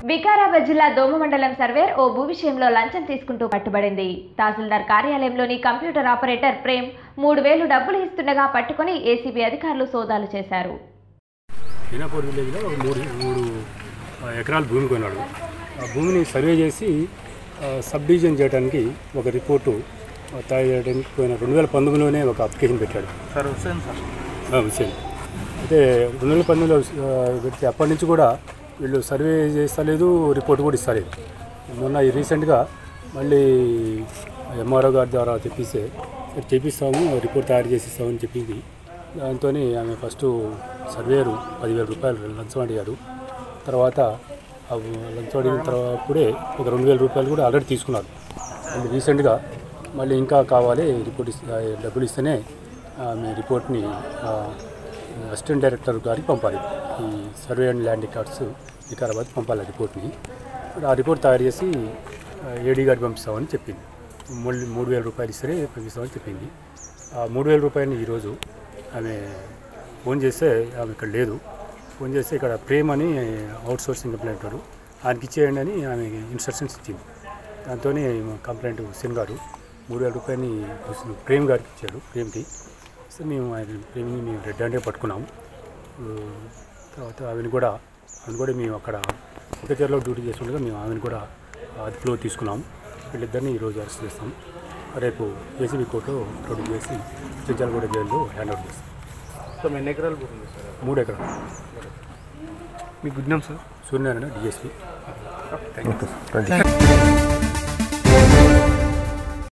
వికారాబాద్ జిల్లా దోమ మండలం సర్వేర్ ఓ భూ విషయంలో లంచం తీసుకుంటూ పట్టుబడింది తహసీల్దార్ కార్యాలయంలోని కంప్యూటర్ ఆపరేటర్ ప్రేమ్ మూడు వేలు డబ్బులు ఇస్తుండగా పట్టుకుని ఏసీబీ అధికారులు సోదాలు చేశారు హీనాపూర్ విలేజ్లో ఒక మూడు మూడు ఆ, ఎకరాల భూమి కొన్నాడు ఆ భూమిని సర్వే చేసి ఆ, సబ్ డివిజన్ చేయడానికి ఒక రిపోర్టు ఆ, తయారు చేయడానికి పోయిన రెండు వేల పంతొమ్మిదిలోనే ఒక అప్లికేషన్ పెట్టాడు సార్ హుస్సేన్ సార్ ఆ, హుస్సేన్ అయితే రెండు వేల పంతొమ్మిదిలో ఆ, పెడితే అప్పటి నుంచి కూడా వీళ్ళు సర్వే చేస్తలేదు రిపోర్ట్ కూడా ఇస్తలేదు మొన్న ఈ రీసెంట్గా మళ్ళీ ఎంఆర్ఓ గారి ద్వారా తెప్పిస్తే "సరే, చేపిస్తాము రిపోర్ట్ తయారు చేసి ఇస్తామని చెప్పింది దాంతో ఆమె ఫస్ట్ సర్వేరు పదివేల రూపాయలు లంచం అడిగారు తర్వాత ఆ లంచం అడిగిన తర్వాతప్పుడే ఒక రెండు వేల రూపాయలు కూడా ఆల్రెడీ తీసుకున్నారు మళ్ళీ రీసెంట్గా మళ్ళీ ఇంకా కావాలి రిపోర్ట్ ఇస్తే డబ్బులు ఇస్తేనే ఆమె రిపోర్ట్ని ఆ, అసిస్టెంట్ డైరెక్టర్ గారికి పంపాలి ఈ survey and land records Vikarabad పంపాలి ఆ రిపోర్ట్ని ఇప్పుడు ఆ రిపోర్ట్ తయారు చేసి ఏడీ గారికి పంపిస్తామని చెప్పింది మూడు మూడు వేల రూపాయలు ఇస్తే పంపిస్తామని చెప్పింది ఆ మూడు వేల రూపాయలని ఈరోజు ఆమె ఫోన్ చేస్తే ఆమె ఇక్కడ లేదు ఫోన్ చేస్తే ఇక్కడ ప్రేమ్ అని అవుట్ సోర్సింగ్ కంప్లైంట్ వాడు ఆయనకి ఇచ్చేయండి అని ఆమె ఇన్స్ట్రక్షన్స్ ఇచ్చింది దాంతో కంప్లైంట్ హుస్సేన్ గారు మూడు వేల రూపాయలని హుస్సేన్ ప్రేమ్ గారికి ఇచ్చాడు ప్రేమ్కి సో మేము ఆయన ప్రేమ్ని మేము రెడ్ హ్యాండే పట్టుకున్నాము ఇప్పుడు తర్వాత ఆమెను కూడా ఆమెను కూడా మేము అక్కడ ఒకచర్లో డ్యూటీ చేస్తుండగా మేము ఆమెను కూడా అదుపులో తీసుకున్నాము వీళ్ళిద్దరిని ఈరోజు అరెస్ట్ చేస్తాం రేపు ఏసీబీ కోర్టులో ప్రొడ్యూస్ చేసి చించాలగూడ జైల్లో హ్యాండ్ ఓవర్ చేస్తాం సో ఎన్ని ఎకరాలు భూమి ఉంది సార్ మూడు ఎకరాలు మీ good name sir Suryanarayana DSP okay thank you